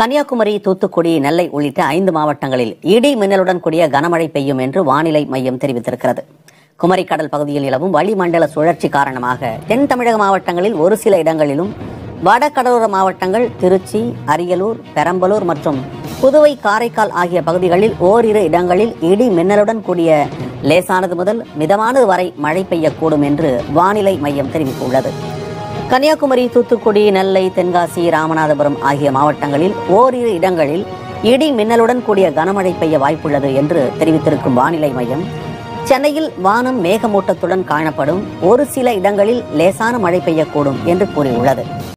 கன்னியாகுமரி தூத்துக்குடி நெல்லை உள்ளிட்ட ஐந்து மாவட்டங்களில் இடி மின்னலுடன் கூடிய கனமழை பெய்யும் என்று வானிலை மையம் தெரிவித்திருக்கிறது குமரிக்கடல் பகுதியில் நிலவும் வளிமண்டல சுழற்சி காரணமாக தென் தமிழக மாவட்டங்களில் ஒரு சில இடங்களிலும் வடகடலோர மாவட்டங்கள் திருச்சி அரியலூர் பெரம்பலூர் மற்றும் புதுவை காரைக்கால் ஆகிய பகுதிகளில் ஓரிரு இடங்களில் இடி மின்னலுடன் கூடிய லேசானது முதல் மிதமானது வரை மழை பெய்யக்கூடும் என்று வானிலை மையம் தெரிவித்துள்ளது கன்னியாகுமரி தூத்துக்குடி நெல்லை தென்காசி ராமநாதபுரம் ஆகிய மாவட்டங்களில் ஓரிரு இடங்களில் இடி மின்னலுடன் கூடிய கனமழை பெய்ய வாய்ப்புள்ளது என்று தெரிவித்திருக்கும் வானிலை மையம் சென்னையில் வானம் மேகமூட்டத்துடன் காணப்படும் ஒரு சில இடங்களில் லேசான மழை பெய்யக்கூடும் என்று கூறியுள்ளது